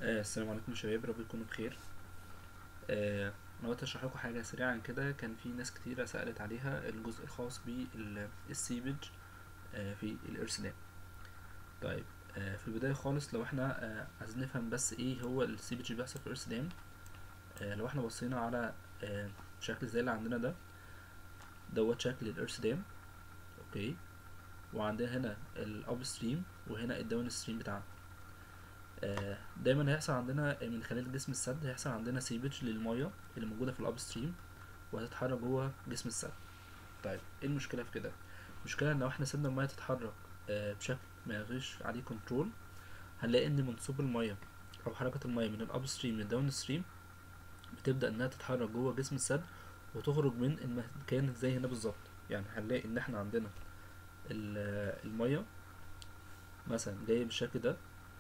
آه السلام عليكم يا شباب رب تكونوا بخير آه انا قلت اشرح لكم حاجه سريعا كده كان في ناس كتيره سالت عليها الجزء الخاص بالسيبج آه في الارسنال طيب آه في البدايه خالص لو احنا آه عايزين نفهم بس ايه هو السيبج اللي بيحصل في الارسنال آه لو احنا بصينا على آه شكل زي اللي عندنا ده دوت شكل الارسدام اوكي وعندنا هنا الاب ستريم وهنا الداون ستريم بتاعنا آه، دايما هيحصل عندنا من خلال جسم السد هيحصل عندنا سيبج للميه اللي موجوده في الاب ستريم وهتتحرك جوه جسم السد طيب ايه المشكله في كده المشكله ان لو احنا سيبنا الميه تتحرك آه، بشكل ما يغيش عليه كنترول هنلاقي ان منسوب الميه او حركه الميه من الاب ستريم للداون ستريم بتبدا انها تتحرك جوه جسم السد وتخرج من المكان زي هنا بالظبط يعني هنلاقي ان احنا عندنا الميه مثلا جايه بالشكل ده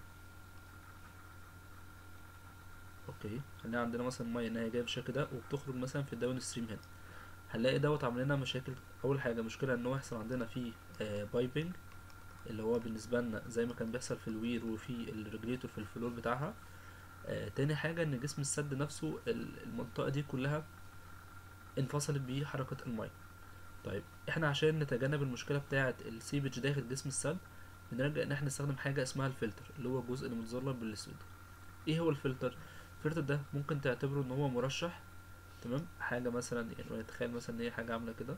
اوكي هنلاقي عندنا مثلا ميه ان هي جايه بالشكل ده وبتخرج مثلا في الداون ستريم هنا هنلاقي دوت عامل لنا مشاكل اول حاجه مشكله ان هو يحصل عندنا في آه بايبنج اللي هو بالنسبه لنا زي ما كان بيحصل في الوير وفي الريجليتور في الفلور بتاعها آه تاني حاجه ان جسم السد نفسه المنطقه دي كلها انفصلت بيه حركه الميه طيب احنا عشان نتجنب المشكله بتاعه السيبج داخل جسم السد بنرجع ان احنا نستخدم حاجه اسمها الفلتر اللي هو الجزء اللي متظلل بالاسود ايه هو الفلتر الفلتر ده ممكن تعتبره ان هو مرشح تمام حاجه مثلا يعني تخيل مثلا ان هي حاجه عامله كده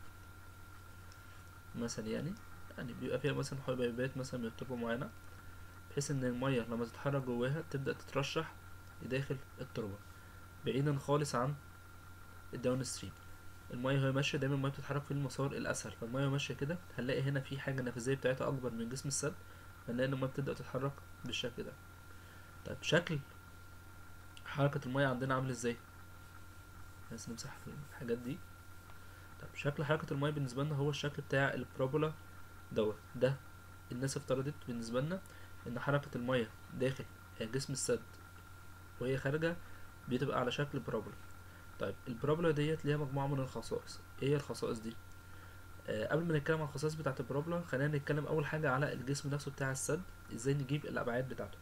مثلا يعني يعني بيبقى فيها مثلا حبيبات مثلا من تربه معينه بحيث ان الميه لما تتحرك جواها تبدا تترشح لداخل التربه بعيدا خالص عن الداون ستريم الميه وهي ماشيه دايما الميه بتتحرك في المسار الاسهل فالميه وهي ماشيه كده هنلاقي هنا في حاجه نفاذيه بتاعتها اكبر من جسم السد هنلاقي ان الميه بتبدا تتحرك بالشكل ده طيب شكل حركة المية عندنا عامل ازاي بس نمسح في الحاجات دي طب شكل حركة المية بالنسبة لنا هو الشكل بتاع البروبولا دوت ده الناس افترضت بالنسبة لنا ان حركة المية داخل جسم السد وهي خارجة بتبقى على شكل بروبولا طيب البروبولا ديت ليها مجموعة من الخصائص ايه هي الخصائص دي آه قبل ما نتكلم عن الخصائص بتاعة البروبولا خلينا نتكلم اول حاجة على الجسم نفسه بتاع السد ازاي نجيب الابعاد بتاعته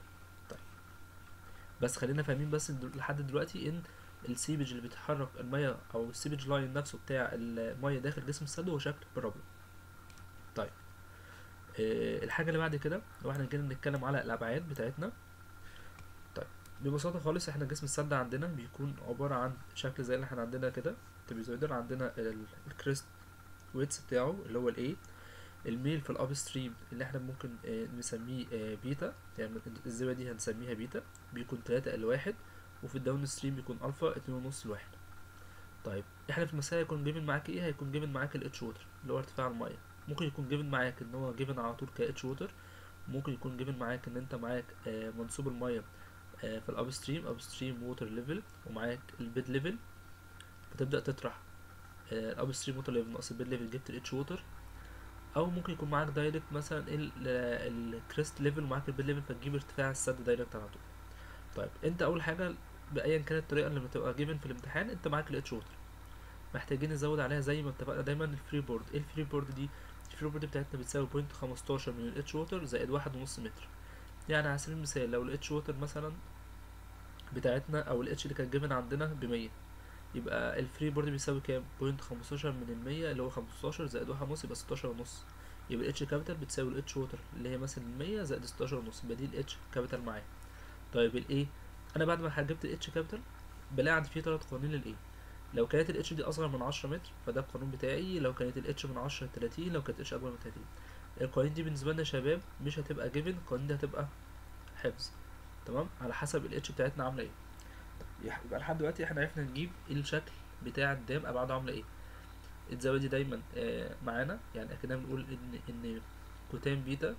بس خلينا فاهمين بس لحد دلوقتي ان السيبج اللي بيتحرك الميه او السيبج لاين نفسه بتاع الميه داخل جسم السد هو شكل بروبلم طيب أه الحاجه اللي بعد كده لو احنا جينا نتكلم على الابعاد بتاعتنا طيب ببساطه خالص احنا جسم السد عندنا بيكون عباره عن شكل زي اللي احنا عندنا كده ترابيزويدر عندنا الكريست ويتس بتاعه اللي هو الايه الميل في الاب ستريم اللي احنا ممكن آه نسميه آه بيتا يعني الزاويه دي هنسميها بيتا بيكون تلاتة لواحد وفي الداون ستريم بيكون الفا اتنين ونص لواحد طيب احنا في المسألة هيكون جيفن معاك ايه هيكون جيفن معاك الاتش ووتر اللي هو ارتفاع المية ممكن يكون جيفن معاك ان هو جيفن على طول كاتش ووتر ممكن يكون جيفن معاك ان انت معاك آه منسوب المية آه في الاب ستريم اب ستريم ووتر ليفل ومعاك البيد ليفل فتبدأ تطرح آه الاب ستريم ووتر ليفل ناقص البيد ليفل جبت الاتش ووتر او ممكن يكون معاك دايركت مثلا الكريست ليفل ومعاك البيد ليفل فتجيب ارتفاع السد دايركت على طول طيب انت اول حاجه بايا كانت الطريقه اللي بتبقى جيفن في الامتحان انت معاك الاتش ووتر محتاجين نزود عليها زي ما اتفقنا دايما الفري بورد ايه الفري بورد دي الفري بورد بتاعتنا بتساوي بوينت خمستاشر من الاتش ووتر زائد واحد ونص متر يعني على سبيل المثال لو الاتش ووتر مثلا بتاعتنا او الاتش اللي كان جيفن عندنا بمية يبقى الفري بورد بيساوي كام بوينت خمستاشر من المية اللي هو خمستاشر زائد واحد ونص يبقى ستاشر ونص يبقى الاتش كابيتال بتساوي الاتش ووتر اللي هي مثلا المية زائد ستاشر ونص يبقى دي الاتش كابيتال معايا طيب الايه انا بعد ما جبت الاتش كابيتال بلاقي عندي فيه تلات قوانين للايه لو كانت الاتش دي اصغر من عشرة متر فده القانون بتاعي لو كانت الاتش من عشرة لتلاتين لو كانت اتش اكبر من تلاتين القوانين دي بالنسبه لنا يا شباب مش هتبقى جيفن القوانين دي هتبقى حفظ تمام على حسب الاتش بتاعتنا عامله ايه يبقى لحد دلوقتي احنا عرفنا نجيب الشكل بتاع الدام ابعاده عامله ايه الزاويه دي دايما آه معانا يعني اكننا بنقول ان ان كوتان بيتا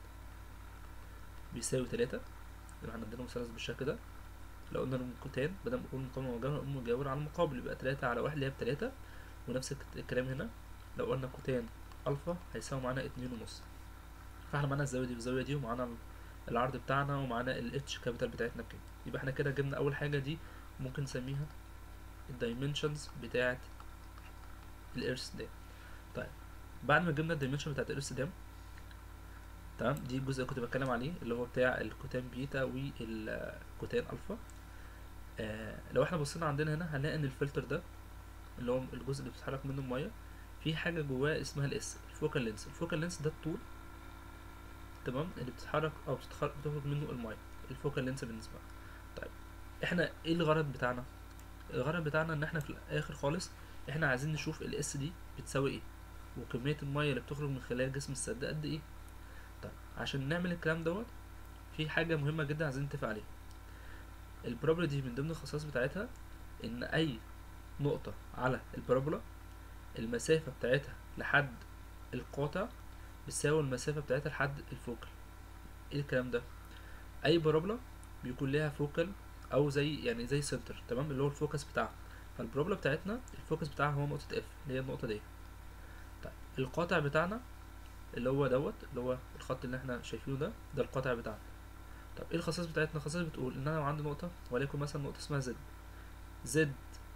بيساوي تلاتة يبقى احنا عندنا مثلث بالشكل ده لو قلنا الكوتان بدل ما نقول مقابل مجاور نقول مجاور على المقابل يبقى تلاتة على واحد اللي هي بتلاتة ونفس الكلام هنا لو قلنا كوتان الفا هيساوي معانا اتنين ونص فاحنا معانا الزاوية دي والزاوية دي ومعانا العرض بتاعنا ومعانا الاتش كابيتال بتاعتنا بكام يبقى احنا كده جبنا اول حاجة دي ممكن نسميها الدايمنشنز بتاعت الارث دام طيب بعد ما جبنا الدايمنشن بتاعت الارث دام تمام دي الجزء اللي كنت بتكلم عليه اللي هو بتاع الكوتان بيتا والكوتان الفا آه لو احنا بصينا عندنا هنا هنلاقي ان الفلتر ده اللي هو الجزء اللي بتتحرك منه الميه في حاجه جواه اسمها الاس الفوكال لينس الفوكال لينس ده الطول تمام اللي بتتحرك او بتتخرج بتخرج منه الميه الفوكال لينس بالنسبه لنا طيب احنا ايه الغرض بتاعنا الغرض بتاعنا ان احنا في الاخر خالص احنا عايزين نشوف الاس دي بتساوي ايه وكميه الميه اللي بتخرج من خلال جسم السد قد ايه طيب عشان نعمل الكلام دوت في حاجه مهمه جدا عايزين نتفق عليها البارابولا دي من ضمن الخصائص بتاعتها ان اي نقطه على البارابولا المسافه بتاعتها لحد القاطع بتساوي المسافه بتاعتها لحد الفوكل ايه الكلام ده اي بارابولا بيكون ليها فوكل او زي يعني زي سنتر تمام اللي هو الفوكس بتاعها فالبروبلا بتاعتنا الفوكس بتاعها هو نقطة اف اللي هي النقطة دي طيب القاطع بتاعنا اللي هو دوت اللي هو الخط اللي احنا شايفينه ده ده القاطع بتاعنا طب ايه الخصائص بتاعتنا الخصائص بتقول ان انا لو عندي نقطة وليكن مثلا نقطة اسمها زد زد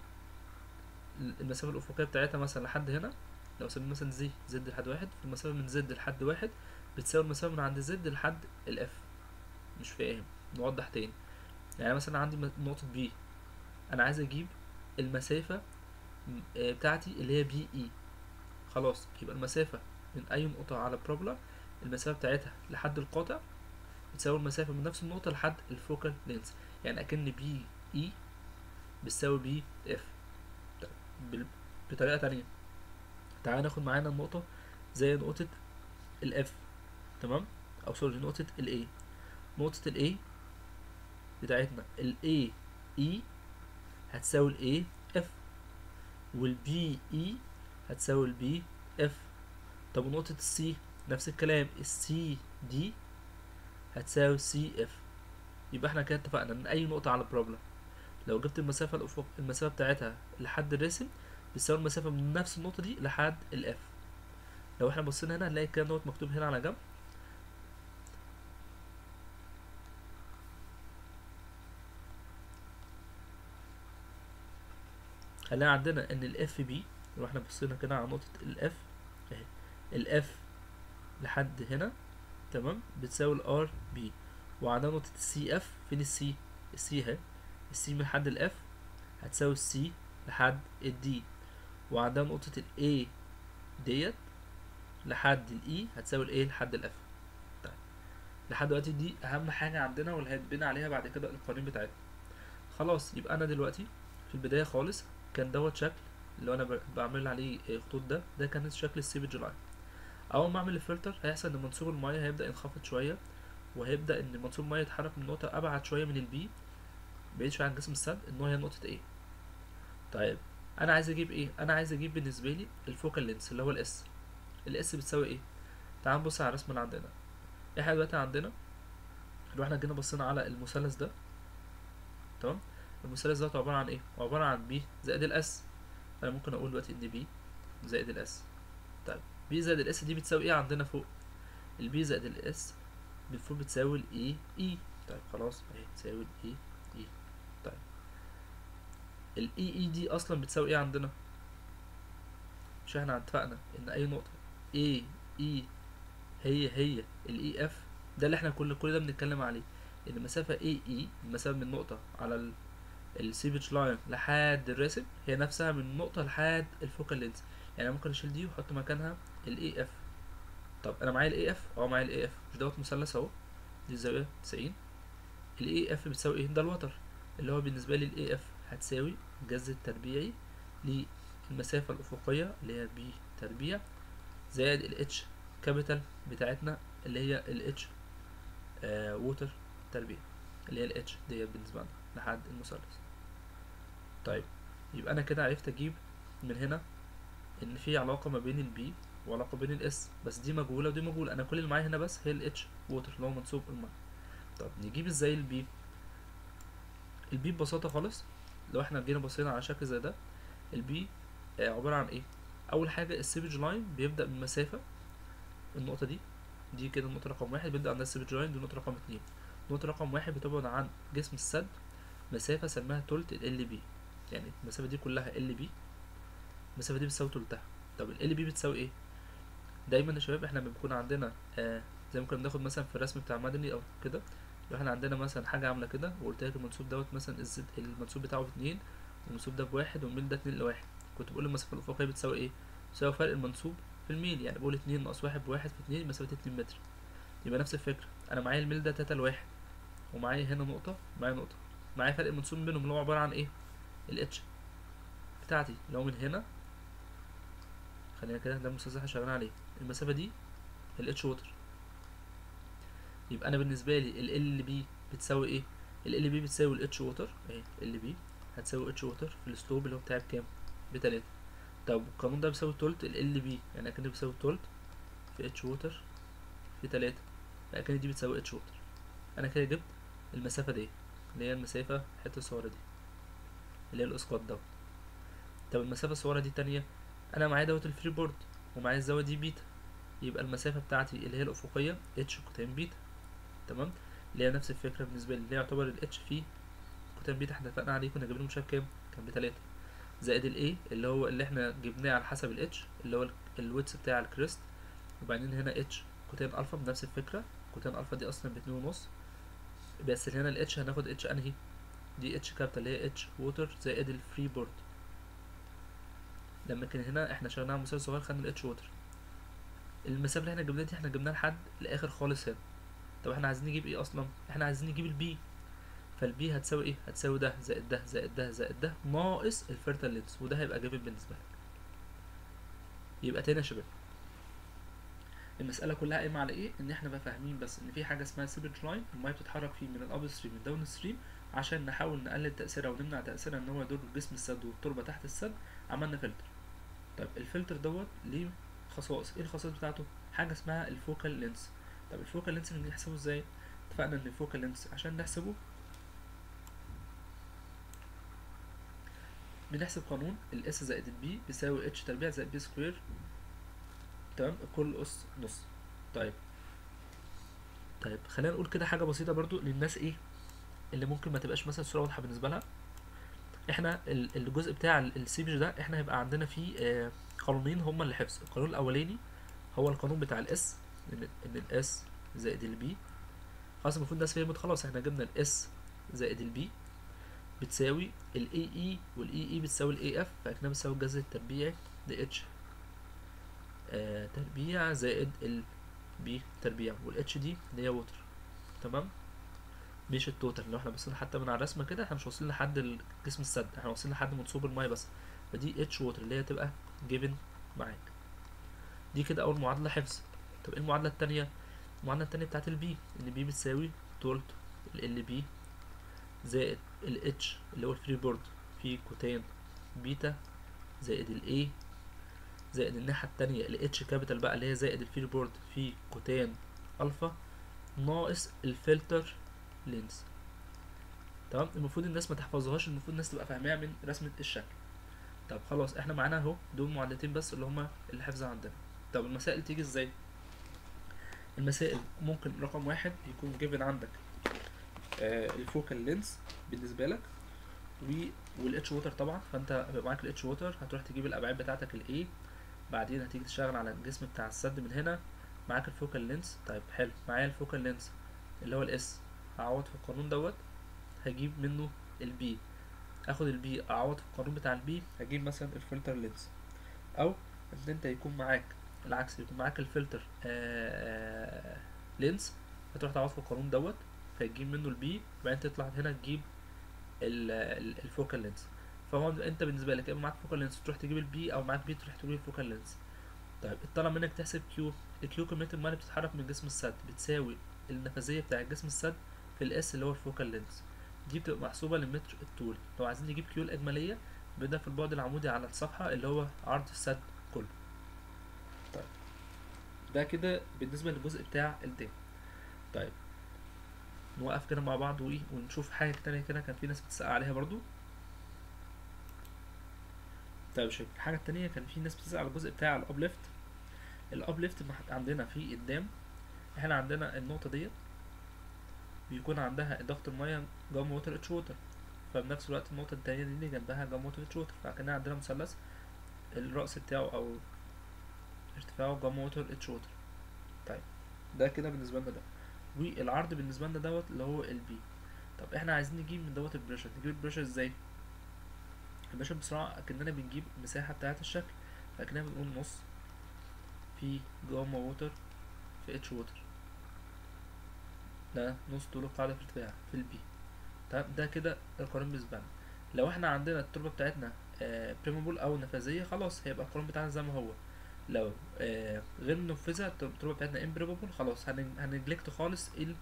المسافة الأفقية بتاعتها مثلا لحد هنا لو سمينا مثلا زي زد لحد واحد فالمسافة من زد لحد واحد بتساوي المسافة من عند زد لحد الاف مش فاهم نوضح تاني يعني مثلا عندي نقطة بي أنا عايز أجيب المسافة بتاعتي اللي هي بي اي خلاص يبقى المسافة من أي نقطة على بروبلا المسافة بتاعتها لحد القاطع بتساوي المسافة من نفس النقطة لحد الفوكال لينس يعني أكن بي اي بتساوي بي اف بطريقة تانية تعالى ناخد معانا النقطة زي نقطة الاف تمام أو سوري نقطة الاي نقطة الاي بتاعتنا ال A E هتساوي ال A F وال B E هتساوي ال B F طب ونقطة ال C نفس الكلام ال C D هتساوي C F يبقى احنا كده اتفقنا ان اي نقطة على بروبلا لو جبت المسافة الأفق المسافة بتاعتها لحد الرسم بتساوي المسافة من نفس النقطة دي لحد ال F لو احنا بصينا هنا هنلاقي الكلام دوت مكتوب هنا على جنب هنلاقي عندنا ان الاف بي لو احنا بصينا كده على نقطة الاف اهي الاف لحد هنا تمام بتساوي الار بي وعندنا نقطة السي اف فين السي السي اهي السي من حد الاف هتساوي السي لحد الدي وعندنا نقطة الاي ديت لحد الاي هتساوي الاي لحد الاف طيب لحد دلوقتي دي اهم حاجة عندنا واللي هيتبني عليها بعد كده القوانين بتاعتنا خلاص يبقى انا دلوقتي في البداية خالص كان دوت شكل اللي انا بعمل عليه خطوط ده ده كان شكل السيبج لاين اول ما اعمل الفلتر هيحصل ان منسوب الميه هيبدا ينخفض شويه وهيبدا ان منسوب الميه يتحرك من نقطه ابعد شويه من البي بعيد شويه عن جسم السد ان هو هي نقطه ايه طيب انا عايز اجيب ايه انا عايز اجيب بالنسبه لي الفوكال لينس اللي هو الاس الاس بتساوي ايه تعال نبص على الرسمه اللي عندنا احنا دلوقتي عندنا لو احنا جينا بصينا على المثلث ده تمام المثلث ده عبارة عن ايه؟ عبارة عن بي زائد الاس انا ممكن اقول دلوقتي ان بي زائد الاس طيب بي زائد الاس دي بتساوي ايه عندنا فوق؟ البي زائد الاس المفروض بتساوي الاي اي طيب خلاص اهي تساوي الاي اي طيب الاي اي دي اصلا بتساوي ايه عندنا؟ مش احنا اتفقنا ان اي نقطة اي اي هي هي الاي اف ده اللي احنا كل كل ده بنتكلم عليه ان المسافة اي اي المسافة من نقطة على ال السيبج لاين لحد الرسم هي نفسها من النقطة لحد الفوكال لينز يعني ممكن اشيل دي واحط مكانها الاي اف طب انا معايا الاي اف اه معايا الاي اف مش دوت مثلث اهو دي الزاوية تسعين الاي اف بتساوي ايه ده الوتر اللي هو بالنسبة لي الاي اف هتساوي الجذر التربيعي للمسافة الأفقية اللي هي بي تربيع زائد الاتش كابيتال بتاعتنا اللي هي الاتش آه ووتر تربيع اللي هي الاتش ديت بالنسبة لنا لحد المثلث طيب يبقى انا كده عرفت اجيب من هنا ان في علاقه ما بين البي وعلاقه بين الاس بس دي مجهوله ودي مجهوله انا كل اللي معايا هنا بس هي الاتش ووتر اللي هو منسوب الميه طب نجيب ازاي البي البي ببساطه خالص لو احنا جينا بصينا على شكل زي ده البي عباره عن ايه اول حاجه السيبج لاين بيبدا من مسافه النقطه دي دي كده النقطه رقم واحد بيبدا عندها السيبج لاين دي النقطه رقم اتنين نقطة رقم واحد بتبعد عن جسم السد مسافة سماها تلت ال بي يعني المسافة دي كلها ال بي المسافة دي بتساوي تلتها طب ال بي بتساوي ايه؟ دايما يا شباب احنا لما بيكون عندنا آه زي ما كنا بناخد مثلا في الرسم بتاع مدني او كده لو احنا عندنا مثلا حاجه عامله كده وقلت لك المنسوب دوت مثلا الزد المنسوب بتاعه باتنين والمنسوب ده بواحد والميل ده اتنين لواحد كنت بقول المسافه الافقيه بتساوي ايه بتساوي فرق المنسوب في الميل يعني بقول اتنين ناقص واحد بواحد في اتنين مسافه اتنين متر يبقى نفس الفكره انا معايا الميل ده تلاته لواحد ومعايا هنا نقطه معايا نقطه معايا فرق المنسوب بينهم اللي هو عباره عن ايه الاتش بتاعتي لو من هنا خلينا كده ده المستوى اللي احنا شغالين عليه المسافه دي الاتش ووتر يبقى انا بالنسبه لي ال ال بي بتساوي ايه ال ال بي بتساوي الاتش ووتر اهي ال بي هتساوي اتش ووتر في السلوب اللي هو بتاعي بكام بتلاتة طب القانون ده بيساوي تولت ال ال بي يعني اكن بيساوي تولت في اتش ووتر في تلاتة فاكن دي بتساوي اتش ووتر انا كده جبت المسافه دي اللي هي المسافه الحته الصغيره دي اللي هي الاسقاط دوت طب المسافه الصغيره دي التانية انا معايا دوت الفري بورد ومعايا الزاويه دي بيتا يبقى المسافه بتاعتي اللي هي الافقيه اتش كوتان بيتا تمام اللي هي نفس الفكره بالنسبه لي اللي هي يعتبر الاتش في كوتان بيتا احنا اتفقنا عليه كنا جايبينه مش عارف كام كان بتلاتة زائد الاي اللي هو اللي احنا جبناه على حسب الاتش اللي هو الويتس بتاع الكريست وبعدين هنا اتش كوتان الفا بنفس الفكره كوتان الفا دي اصلا باتنين ونص بس هنا الاتش هناخد اتش انهي دي اتش كابيتال اللي هي اتش ووتر زائد الفري بورد لما كان هنا احنا شغلنا على مثال صغير خدنا الاتش ووتر المسافه اللي احنا جبناها دي احنا جبناها لحد الاخر خالص هنا طب احنا عايزين نجيب ايه اصلا احنا عايزين نجيب البي فالبي هتساوي ايه هتساوي ده زائد ده زائد ده زائد ده ناقص الفيرتال لينس وده هيبقى جيفن بالنسبه لك يبقى تاني يا شباب المسألة كلها قايمة على ايه؟ ان احنا بقى فاهمين بس ان في حاجة اسمها سيبج لاين المية بتتحرك فيه من الاب ستريم للداون ستريم عشان نحاول نقلل تأثيرها ونمنع تأثيرها ان هو يضر جسم السد والتربة تحت السد عملنا فلتر طب الفلتر دوت ليه خصائص ايه الخصائص بتاعته؟ حاجة اسمها الفوكال لينس طب الفوكال لينس بنحسبه ازاي؟ اتفقنا ان الفوكال لينس عشان نحسبه بنحسب قانون الاس زائد البي بيساوي اتش تربيع زائد بي سكوير تمام كل اس نص طيب طيب خلينا نقول كده حاجه بسيطه برضو للناس ايه اللي ممكن ما تبقاش مثلا الصوره واضحه بالنسبه لها احنا ال- الجزء بتاع السيبج ده احنا هيبقى عندنا فيه آه، قانونين هما اللي حفظ القانون الاولاني هو القانون بتاع الاس ان ان الاس زائد البي خلاص المفروض الناس فهمت خلاص احنا جبنا الاس زائد البي بتساوي الاي اي والاي اي بتساوي الاي اف فاكنها بتساوي الجذر التربيعي ل اتش آه تربيع زائد ال بي تربيع والاتش دي اللي هي ووتر تمام مش التوتال لو احنا بصينا حتى من على الرسمه كده احنا مش واصلين لحد جسم السد احنا واصلين لحد منسوب المايه بس فدي اتش ووتر اللي هي تبقى جيفن معاك دي كده اول معادله حفظ طب ايه المعادله التانية المعادله التانية بتاعت البي ان بي بتساوي تولت ال بي زائد ال اتش اللي هو الفري بورد في كوتان بيتا زائد ال A زائد الناحية التانية ال اتش كابيتال بقى اللي هي زائد الفري بورد في كوتان الفا ناقص الفلتر لينز تمام المفروض الناس ما تحفظهاش المفروض الناس تبقى فاهماها من رسمة الشكل طب خلاص احنا معانا اهو دول معادلتين بس اللي هما اللي حفظ عندنا طب المسائل تيجي ازاي المسائل ممكن رقم واحد يكون جيفن عندك آه الفوكال لينس بالنسبه لك و والاتش ووتر طبعا فانت هيبقى معاك الاتش ووتر هتروح تجيب الابعاد بتاعتك الاي بعدين هتيجي تشتغل على الجسم بتاع السد من هنا معاك الفوكال لينس طيب حلو معايا الفوكال لينس اللي هو الاس اعوض في القانون دوت هجيب منه البي اخد البي اعوض في القانون بتاع البي هجيب مثلا الفلتر لينس او ان انت يكون معاك العكس يكون معاك الفلتر آه لينس هتروح تعوض في القانون دوت فتجيب منه البي وبعدين تطلع هنا تجيب الفوكال لينس فهو انت بالنسبه لك يا اما معاك فوكال لينس تروح تجيب البي او معاك بي تروح تجيب الفوكال لينس طيب اتطلب منك تحسب كيو الكيو كميه الميه اللي بتتحرك من جسم السد بتساوي النفاذيه بتاع جسم السد في الاس اللي هو الفوكال لينس دي بتبقى محسوبه للمتر الطول لو عايزين نجيب كيو الاجماليه بنبدا في البعد العمودي على الصفحه اللي هو عرض السد كله طيب ده كده بالنسبه للجزء بتاع الدين طيب نوقف كده مع بعض وايه ونشوف حاجه تانية كده كان في ناس بتسأل عليها برضو طيب شوف الحاجه التانية كان في ناس بتسأل على الجزء بتاع الابليفت الابليفت عندنا في قدام احنا عندنا النقطه ديت بيكون عندها ضغط الميه جام ووتر اتش ووتر فبنفس الوقت النقطه التانية دي اللي جنبها جام ووتر اتش ووتر فكان عندنا مثلث الرأس بتاعه او ارتفاعه جام ووتر اتش ووتر طيب ده كده بالنسبه لنا ده والعرض بالنسبه لنا دوت اللي هو البي طب احنا عايزين نجيب من دوت البريشر نجيب البريشر ازاي البريشر بسرعه اكننا بنجيب المساحه بتاعه الشكل فاكننا بنقول نص في جاما ووتر في اتش ووتر ده نص طول القاعده في ارتفاع في البي تمام ده كده القانون بالنسبه لنا لو احنا عندنا التربه بتاعتنا بريموبل او نفاذيه خلاص هيبقى القانون بتاعنا زي ما هو لو آه غير منفذه التربه بتاعتنا امبريموبل خلاص هنجلكت خالص ال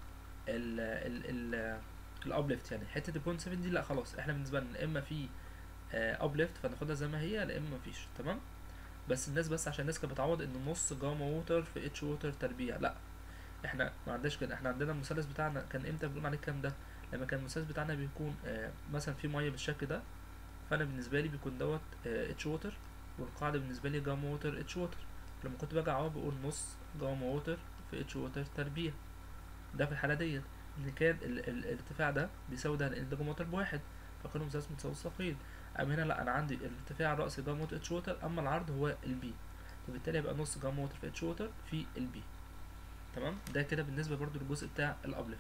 ال ال ال الابليفت يعني حته البوينت 7 دي لا خلاص احنا بالنسبه لنا اما في ابليفت فناخدها زي ما هي لا اما مفيش تمام بس الناس بس عشان الناس كانت بتعوض ان نص جاما ووتر في اتش ووتر تربيع لا احنا ما عندناش كده احنا عندنا المثلث بتاعنا كان امتى بنقول عليه الكلام ده لما كان المثلث بتاعنا بيكون آه مثلا في ميه بالشكل ده فانا بالنسبه لي بيكون دوت آه اتش ووتر والقاعده بالنسبه لي جاما ووتر اتش ووتر لما كنت باجي اعوض بقول نص جاما ووتر في اتش ووتر تربيع ده في الحاله ديت ان كان ال ال الارتفاع ده بيساوي ده لان ده جاما ووتر بواحد فكانوا مثلث متساوي الساقين اما هنا لا انا عندي الارتفاع الرأسي جاما ووتر اتش ووتر اما العرض هو البي وبالتالي يبقى نص جاما ووتر في اتش ووتر في البي تمام ده كده بالنسبه برضو للجزء بتاع الابليفت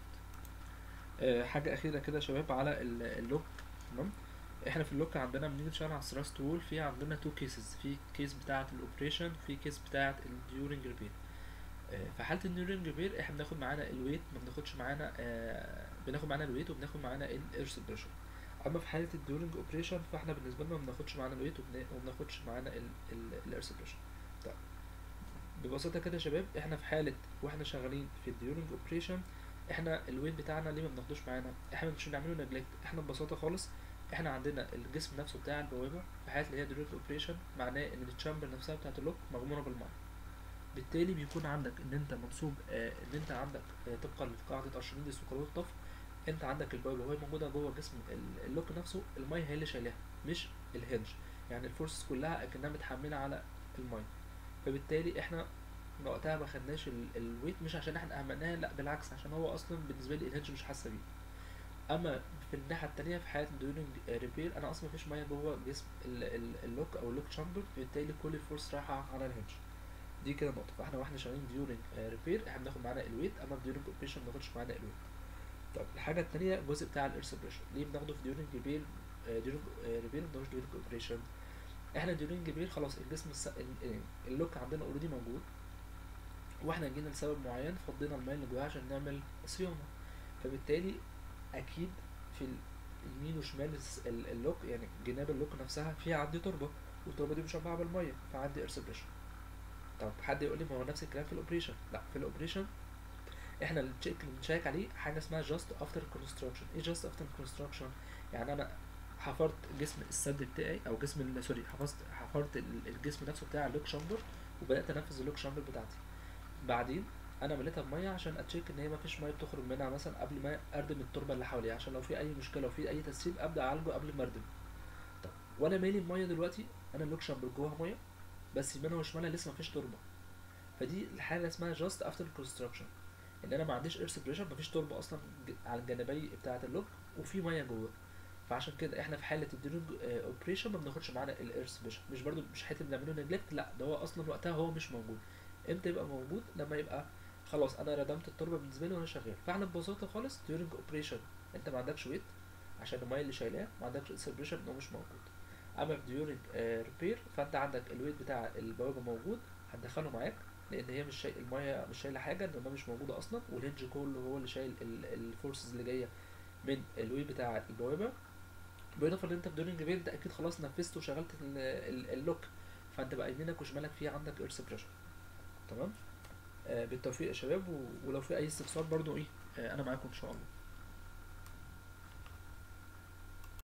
أه حاجه اخيره كده يا شباب على اللوك تمام احنا في اللوك عندنا بنيجي نشتغل على الثراست تول في عندنا تو كيسز في كيس بتاعه الاوبريشن في كيس بتاعه الديورنج ريبير أه في حاله الديورنج ريبير احنا بناخد معانا الويت ما بناخدش معانا أه بناخد معانا الويت وبناخد معانا الايرث بريشر اما في حاله الديورنج اوبريشن فاحنا بالنسبه لنا ما بناخدش معانا الويت وما بناخدش معانا الايرث بريشر طيب ببساطه كده يا شباب احنا في حاله واحنا شغالين في الديورنج اوبريشن احنا الويت بتاعنا ليه ما بناخدوش معانا احنا مش بنعمله نجلكت احنا ببساطه خالص احنا عندنا الجسم نفسه بتاع البوابه في حاله اللي هي ديورنج اوبريشن معناه ان التشامبر نفسها بتاعت اللوك مغموره بالميه بالتالي بيكون عندك ان انت منصوب آه ان انت عندك آه طبقا لقاعده ارشميدس وقانون الطفو انت عندك البوابه وهي موجوده جوه جسم اللوك نفسه الميه هي اللي شايلاها مش الهنج يعني الفورسز كلها اكنها متحمله على الميه فبالتالي احنا وقتها ما خدناش الويت مش عشان احنا اهملناها لا بالعكس عشان هو اصلا بالنسبه لي الهنج مش حاسه بيه اما في الناحيه التانية في حاله الديورنج ريبير انا اصلا مفيش ميه جوه جسم اللوك او اللوك تشامبر فبالتالي كل الفورس رايحه على الهنج دي كده نقطه فاحنا واحنا شغالين ديورنج ريبير احنا بناخد معانا الويت اما في ديورنج اوبريشن ما بناخدش معانا الويت طب الحاجه التانية الجزء بتاع الايرث بريشر ليه بناخده في ديورنج ريبير ديورنج ريبير ما بناخدوش ديورنج اوبريشن احنا ديورنج ريبير خلاص الجسم الس... اللوك عندنا اوريدي موجود واحنا جينا لسبب معين فضينا الميه اللي جواها عشان نعمل صيانه فبالتالي اكيد في اليمين وشمال اللوك يعني جناب اللوك نفسها فيها عندي تربه والتربه دي مشبعه بالميه فعندي ايرث بريشر طب حد يقول لي ما هو نفس الكلام في الاوبريشن لا في الاوبريشن احنا اللي بنشيك عليه حاجه اسمها جاست افتر كونستراكشن ايه جاست افتر كونستراكشن يعني انا حفرت جسم السد بتاعي او جسم سوري حفظت حفرت الجسم نفسه بتاع اللوك شامبر وبدات انفذ اللوك شامبر بتاعتي بعدين انا مليتها بميه عشان اتشيك ان هي مفيش ميه بتخرج منها مثلا قبل ما اردم التربه اللي حواليها عشان لو في اي مشكله لو في اي تسريب ابدا اعالجه قبل ما اردم طب وانا مالي الميه دلوقتي انا اللوك شامبر جواها ميه بس يمينها وشمالها لسه مفيش تربه فدي الحاله اسمها جاست افتر كونستراكشن ان انا ما عنديش ايرث بريشر مفيش تربه اصلا على الجانبي بتاعه اللوك وفي ميه جوه فعشان كده احنا في حاله الديروج اوبريشن ما بناخدش معانا الايرث بريشر مش برضو مش حته بنعمله نجلكت لا ده هو اصلا وقتها هو مش موجود امتى يبقى موجود لما يبقى خلاص انا ردمت التربه بالنسبه لي وانا شغال فاحنا ببساطه خالص ديورنج اوبريشن انت ما عندكش ويت عشان الميه اللي شايلاه ما عندكش ايرث بريشر ان هو مش موجود اما في ديورنج ريبير فانت عندك الويت بتاع البوابه موجود هتدخله معاك لان هي مش شايل الميه مش شايله حاجه الميه مش موجوده اصلا والهنج كله هو اللي شايل الفورسز اللي جايه من الويت بتاع البوابه بالاضافه ان انت في ديورنج ريبير انت اكيد خلاص نفذت وشغلت اللوك فانت بقى يمينك وشمالك فيه عندك ايرث بريشر تمام آه بالتوفيق يا شباب ولو في اي استفسار برضو ايه آه انا معاكم ان شاء الله